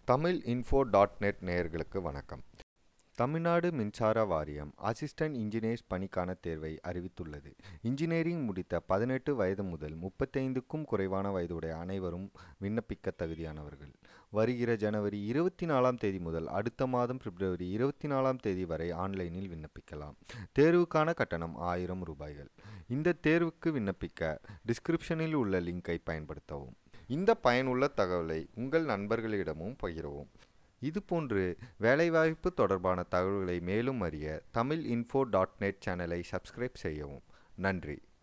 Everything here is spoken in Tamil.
தமிழ் இன்ஃபோ டாட் நெட் நேயர்களுக்கு வணக்கம் தமிழ்நாடு மின்சார வாரியம் அசிஸ்டன்ட் இன்ஜினியர்ஸ் பணிக்கான தேர்வை அறிவித்துள்ளது இன்ஜினியரிங் முடித்த பதினெட்டு வயது முதல் முப்பத்தைந்துக்கும் குறைவான வயதுடைய அனைவரும் விண்ணப்பிக்க தகுதியானவர்கள் வருகிற ஜனவரி இருபத்தி நாலாம் தேதி முதல் அடுத்த மாதம் பிப்ரவரி இருபத்தி நாலாம் தேதி வரை ஆன்லைனில் விண்ணப்பிக்கலாம் தேர்வுக்கான கட்டணம் ஆயிரம் ரூபாய்கள் இந்த தேர்வுக்கு விண்ணப்பிக்க டிஸ்கிரிப்ஷனில் உள்ள லிங்கை பயன்படுத்தவும் இந்த பயனுள்ள தகவலை உங்கள் நண்பர்களிடமும் பகிரவும் இதுபோன்று வேலைவாய்ப்பு தொடர்பான தகவல்களை மேலும் அறிய தமிழ் இன்ஃபோ டாட் நெட் சேனலை சப்ஸ்கிரைப் செய்யவும் நன்றி